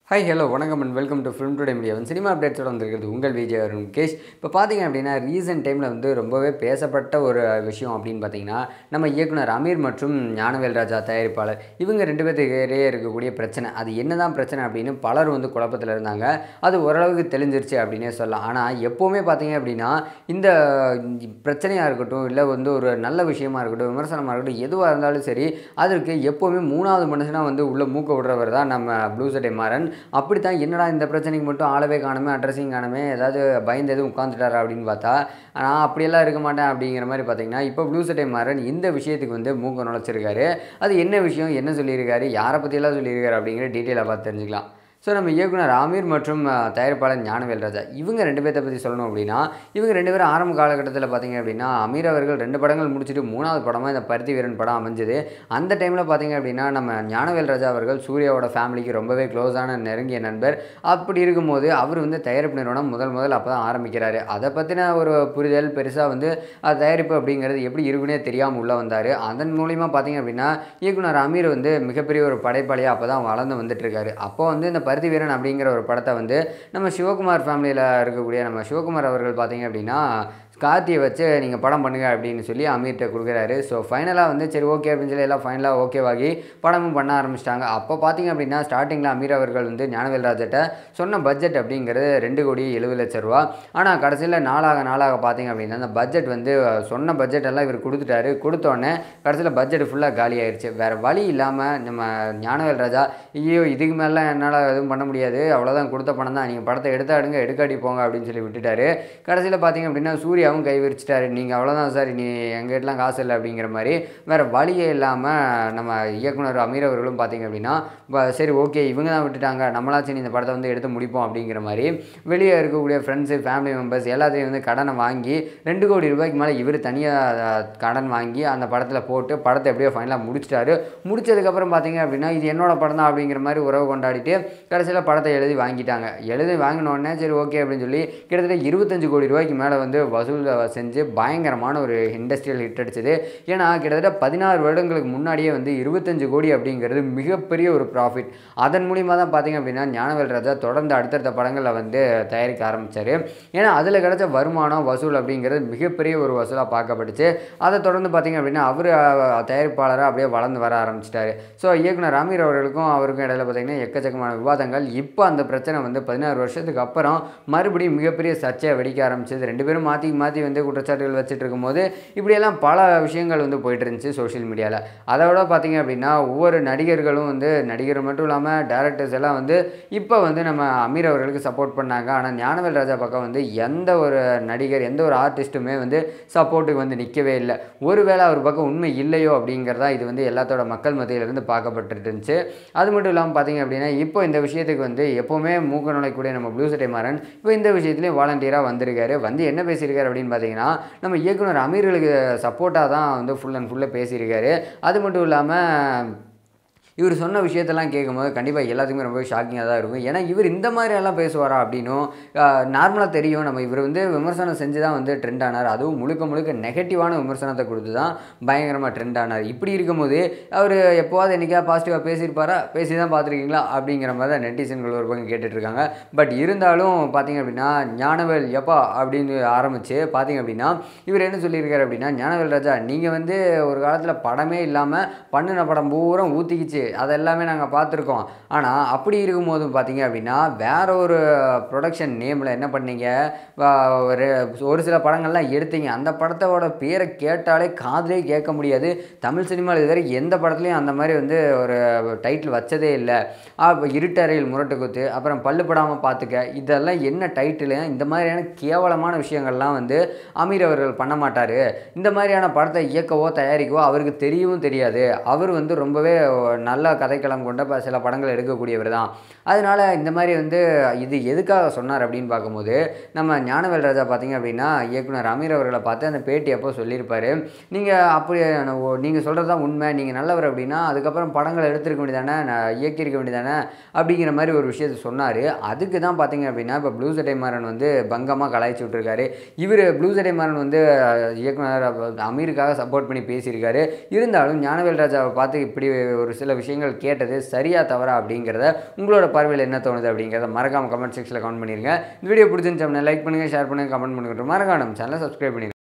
hi hello வணக்கம் and welcome to Film Today Media வந்து cinema அப்டேட்ஸோட வந்திருக்கிறது உங்கள் விஜய் அருண் முகேஷ் இப்போ பார்த்தீங்க அப்படின்னா ரீசெண்ட் டைமில் வந்து ரொம்பவே பேசப்பட்ட ஒரு விஷயம் அப்படின்னு பார்த்தீங்கன்னா நம்ம இயக்குனர் அமீர் மற்றும் ஞானவேல் ராஜா தயாரிப்பாளர் இவங்க ரெண்டு பேர்த்துக்கு இடையே இருக்கக்கூடிய பிரச்சனை அது என்னதான் பிரச்சனை அப்படின்னு பலர் வந்து குழப்பத்தில் இருந்தாங்க அது ஓரளவுக்கு தெளிஞ்சிருச்சு அப்படின்னே சொல்லலாம் ஆனால் எப்போவுமே பார்த்தீங்க அப்படின்னா இந்த பிரச்சனையாக இருக்கட்டும் இல்லை வந்து ஒரு நல்ல விஷயமா இருக்கட்டும் விமர்சனமாக இருக்கட்டும் எதுவாக இருந்தாலும் சரி அதற்கு எப்போவுமே மூணாவது மனுஷனாக வந்து உள்ளே மூக்க விடுறவர் தான் நம்ம ப்ளூ சட்டை மாறன் அப்படி தான் என்னடா இந்த பிரச்சனைக்கு மட்டும் ஆளவே காணுமே அட்ரஸிங் காணுமே ஏதாவது பயந்து எதுவும் உட்காந்துட்டாரா அப்படின்னு பார்த்தா நான் அப்படியெல்லாம் இருக்க மாட்டேன் அப்படிங்கிற மாதிரி பார்த்தீங்கன்னா இப்போ ப்ளூ சட்டை மாறன் இந்த விஷயத்துக்கு வந்து மூக்க நுழைச்சிருக்காரு அது என்ன விஷயம் என்ன சொல்லியிருக்காரு யாரை பற்றியெல்லாம் சொல்லியிருக்காரு அப்படிங்கிற டீட்டெயிலாக பார்த்து தெரிஞ்சுக்கலாம் ஸோ நம்ம இயக்குனர் ஆமீர் மற்றும் அஹ், தயாரிப்பாளர் ஞானவேல் ராஜா இவங்க ரெண்டு பேர்த்த பற்றி சொல்லணும் அப்படின்னா இவங்க ரெண்டு பேரும் ஆரம்ப காலகட்டத்தில் பார்த்தீங்க அப்படின்னா அமீர் அவர்கள் ரெண்டு படங்கள் முடிச்சுட்டு மூணாவது படமாக இந்த பருத்தி வீரன் படம் அமைஞ்சது அந்த டைமில் பார்த்தீங்க அப்படின்னா நம்ம ஞானவேல் ராஜா அவர்கள் சூர்யாவோட ஃபேமிலிக்கு ரொம்பவே க்ளோஸான நெருங்கிய நண்பர் அப்படி இருக்கும்போது அவர் வந்து தயாரிப்பு நிறுவனம் முதல் முதல் அப்போ தான் ஆரம்பிக்கிறாரு அதை பற்றின ஒரு புரிதல் பெருசாக வந்து அது தயாரிப்பு அப்படிங்கிறது எப்படி இருக்குன்னே தெரியாமல் உள்ளே வந்தார் அதன் மூலிமா பார்த்தீங்க அப்படின்னா இயக்குனர் அமீர் வந்து மிகப்பெரிய ஒரு படைப்பாளியாக அப்போ தான் வளர்ந்து வந்துட்டு இருக்காரு அப்போ வந்து இந்த பருத்தி வீரன் அப்படிங்கிற ஒரு படத்தை வந்து நம்ம சிவகுமார் ஃபேமிலியில் இருக்கக்கூடிய நம்ம சிவகுமார் அவர்கள் பார்த்தீங்க அப்படின்னா கார்த்தியை வச்சு நீங்கள் படம் பண்ணுங்க அப்படின்னு சொல்லி அமீர்கிட்ட கொடுக்குறாரு ஸோ ஃபைனலாக வந்து சரி ஓகே அப்படின்னு சொல்லி எல்லாம் ஃபைனலாக ஓகேவாகி படமும் பண்ண ஆரம்பிச்சிட்டாங்க அப்போ பார்த்தீங்க அப்படின்னா ஸ்டார்டிங்கில் அமீர் அவர்கள் வந்து ஞானவேல் ராஜட்ட சொன்ன பட்ஜெட் அப்படிங்கிறது ரெண்டு கோடி எழுபது லட்ச ரூபா ஆனால் கடைசியில் நாளாக நாளாக பார்த்தீங்க அப்படின்னா அந்த பட்ஜெட் வந்து சொன்ன பட்ஜெட் எல்லாம் இவர் கொடுத்துட்டாரு கொடுத்தோடனே கடைசியில் பட்ஜெட் ஃபுல்லாக காலி ஆயிடுச்சு வேறு வழி இல்லாமல் நம்ம ஞானவேல் ராஜா ஐயோ இதுக்கு மேலே என்னால் எதுவும் பண்ண முடியாது அவ்வளோதான் கொடுத்த பணம் தான் நீங்கள் படத்தை எடுத்தாடுங்க எடுக்காட்டி போங்க அப்படின்னு சொல்லி விட்டுட்டாரு கடைசியில் பார்த்தீங்க அப்படின்னா சூர்யாவும் கை விரிச்சிட்டாரு நீங்கள் அவ்வளோதான் சார் நீ எங்கிட்டலாம் காசு இல்லை அப்படிங்கிற மாதிரி வேறு வழியே இல்லாமல் நம்ம இயக்குனர் அமீர் அவர்களும் பார்த்தீங்க அப்படின்னா ப- சரி ஓகே இவங்க தான் விட்டுட்டாங்க நம்மளாச்சும் இந்த படத்தை வந்து எடுத்து முடிப்போம் அப்படிங்கிற மாதிரி வெளியே இருக்கக்கூடிய ஃப்ரெண்ட்ஸு ஃபேமிலி மெம்பர்ஸ் எல்லாத்தையும் வந்து கடனை வாங்கி ரெண்டு கோடி ரூபாய்க்கு மேலே இவர் தனியாக கடன் வாங்கி அந்த படத்தில் போட்டு படத்தை எப்படியோ ஃபைனலாக முடிச்சிட்டாரு முடிச்சதுக்கப்புறம் பார்த்தீங்க அப்படின்னா இது என்னோட படம் தான் அப்படிங்கிற மாதிரி உறவு கொண்டாடிட்டு கடைசியில் படத்தை எழுதி வாங்கிட்டாங்க எழுதி வாங்கின உடனே சரி ஓகே அப்படின்னு சொல்லி கிட்டத்தட்ட இருபத்தஞ்சு கோடி ரூபாய்க்கு மேலே வந்து வசூல் செஞ்சு பயங்கரமான ஒரு இண்டஸ்ட்ரியல் ஹிட் அடிச்சது ஏன்னா கிட்டத்தட்ட பதினாறு வருடங்களுக்கு முன்னாடியே வந்து இருபத்தஞ்சு கோடி அப்படிங்கிறது மிகப்பெரிய ஒரு ப்ராஃபிட் அதன் மூலிமா தான் பார்த்தீங்க அப்படின்னா ஞானவேல் ராஜா தொடர்ந்து அடுத்தடுத்த படங்களில் வந்து தயாரிக்க ஆரம்பித்தார் ஏன்னா அதில் கிடைச்ச வருமானம் வசூல் அப்படிங்கிறது மிகப்பெரிய ஒரு வசூலாக பார்க்கப்பட்டுச்சு அதை தொடர்ந்து பார்த்தீங்க அப்படின்னா அவர் தயாரிப்பாளராக அப்படியே வளர்ந்து வர ஆரம்பிச்சிட்டாரு ஸோ இயக்குனர் அமீர் அவர்களுக்கும் அவருக்கும் இடையில பார்த்தீங்கன்னா எக்கச்சக்கமான விவாதங்கள் இப்போ அந்த பிரச்சனை வந்து பதினாறு வருஷத்துக்கு அப்புறம் மறுபடியும் மிகப்பெரிய சர்ச்சையை வெடிக்க ஆரம்பிச்சது ரெண்டு பேரும் மாற்றி மாற்றி வந்து குற்றச்சாட்டுகள் வச்சுட்டு இருக்கும்போது இப்படியெல்லாம் பல விஷயங்கள் வந்து போயிட்டு இருந்துச்சு சோஷியல் மீடியாவில் அதை விட பார்த்தீங்க அப்படின்னா ஒவ்வொரு நடிகர்களும் வந்து நடிகர் மட்டும் இல்லாமல் டேரக்டர்ஸ் எல்லாம் வந்து இப்போ வந்து நம்ம அமீர் அவர்களுக்கு சப்போர்ட் பண்ணாங்க ஆனால் ஞானவேல் ராஜா பக்கம் வந்து எந்த ஒரு நடிகர் எந்த ஒரு ஆர்டிஸ்ட்டுமே வந்து சப்போர்ட்டுக்கு வந்து நிற்கவே இல்லை ஒருவேளை அவர் பக்கம் உண்மை இல்லையோ அப்படிங்கிறதா இது வந்து எல்லாத்தோட மக்கள் மத்தியிலிருந்து பார்க்கப்பட்டு இருந்துச்சு அது மட்டும் இல்லாமல் பார்த்தீங்க அப்படின்னா இப்போ இந்த விஷயத்துக்கு வந்து எப்போவுமே மூக்க நுழைக்கூடிய நம்ம ப்ளூ சட்டை மாறன் இப்போ இந்த விஷயத்துலையும் வாலண்டியராக வந்திருக்காரு வந்து என்ன பேசியிருக்காரு அப்படின்னு பார்த்தீங்கன்னா நம்ம இயக்குனர் அமீர்களுக்கு சப்போர்ட்டாக தான் வந்து ஃபுல் அண்ட் ஃபுல்லாக பேசியிருக்காரு அது மட்டும் இல்லாமல் இவர் சொன்ன விஷயத்தெல்லாம் கேட்கும்போது கண்டிப்பாக எல்லாத்துக்குமே ரொம்ப ஷாக்கிங்காக தான் இருக்கும் ஏன்னா இவர் இந்த மாதிரி எல்லாம் பேசுவாரா அப்படின்னும் நார்மலாக தெரியும் நம்ம இவர் வந்து விமர்சனம் செஞ்சு தான் வந்து ட்ரெண்ட் ஆனார் அதுவும் முழுக்க முழுக்க நெகட்டிவான விமர்சனத்தை கொடுத்து தான் பயங்கரமாக ட்ரெண்ட் ஆனார் இப்படி இருக்கும்போது அவர் எப்போவாது என்றைக்கா பாசிட்டிவாக பேசியிருப்பாரா பேசி தான் பார்த்துருக்கீங்களா அப்படிங்கிற மாதிரி தான் நெட்டிசன்கள் ஒரு பக்கம் கேட்டுட்டு இருக்காங்க பட் இருந்தாலும் பார்த்தீங்க அப்படின்னா ஞானவேல் எப்பா அப்படின்னு ஆரம்பித்து பார்த்தீங்க அப்படின்னா இவர் என்ன சொல்லியிருக்காரு அப்படின்னா ஞானவேல் ராஜா நீங்கள் வந்து ஒரு காலத்தில் படமே இல்லாமல் பண்ணின படம் பூரா ஊற்றிக்கிச்சு அதெல்லாமே நாங்கள் பார்த்துருக்கோம் ஆனால் அப்படி இருக்கும்போது பார்த்தீங்க அப்படின்னா வேற ஒரு ப்ரொடக்ஷன் நேமில் என்ன பண்ணீங்க வா- ஒரு ஒரு சில படங்கள்லாம் எடுத்தீங்க அந்த படத்தோட பேரை கேட்டாலே காதிலே கேட்க முடியாது தமிழ் சினிமாவில் இதுவரை எந்த படத்துலையும் அந்த மாதிரி வந்து ஒரு டைட்டில் வச்சதே இல்லை அப்போ இருட்டறையில் முரட்டுக்குத்து அப்புறம் பல்லு படாமல் பார்த்துக்க இதெல்லாம் என்ன டைட்டிலு இந்த மாதிரியான கேவலமான விஷயங்கள்லாம் வந்து அமீர் அவர்கள் பண்ண மாட்டார் இந்த மாதிரியான படத்தை இயக்கவோ தயாரிக்கவோ அவருக்கு தெரியவும் தெரியாது அவர் வந்து ரொம்பவே நல்ல கதைக்களம் கொண்ட ப- சில படங்கள் எடுக்கக்கூடியவர் தான் அதனால இந்த மாதிரி வந்து இது எதுக்காக சொன்னார் அப்படின்னு பார்க்கும்போது நம்ம ஞானவேல் ராஜா பார்த்தீங்க அப்படின்னா இயக்குனர் அமீர் அவர்களை பார்த்து அந்த பேட்டி அப்போ சொல்லியிருப்பாரு நீங்கள் அப்படி நீங்கள் சொல்கிறது தான் உண்மை நீங்கள் நல்லவர் அப்படின்னா அதுக்கப்புறம் படங்கள் எடுத்திருக்க வேண்டியதானே நான் இயக்கியிருக்க வேண்டியதானே அப்படிங்கிற மாதிரி ஒரு விஷயத்தை சொன்னார் அதுக்கு தான் பார்த்தீங்க அப்படின்னா இப்போ ப்ளூ சட்டை மாறன் வந்து பங்கமாக கலாய்ச்சி விட்டுருக்காரு இவர் ப்ளூ சட்டை மாறன் வந்து அஹ், இயக்குனர் அமீருக்காக சப்போர்ட் பண்ணி பேசியிருக்காரு இருந்தாலும் ஞானவேல் ராஜாவை பார்த்து இப்படி ஒரு சில விஷயம் விஷயங்கள் கேட்டது சரியா தவறா அப்படிங்கிறத உங்களோட பார்வையில் என்ன தோணுது அப்படிங்கிறத மறக்காம கமெண்ட் செக்ஷனில் கமெண்ட் பண்ணிருங்க இந்த வீடியோ பிடிச்சிருந்துச்சு அப்படின்னா லைக் பண்ணுங்கள் ஷேர் பண்ணுங்கள் கமெண்ட் பண்ணுங்கள் மறக்காம நம்ம சேனலை சப்ஸ்கிரைப் பண்ணிருங்க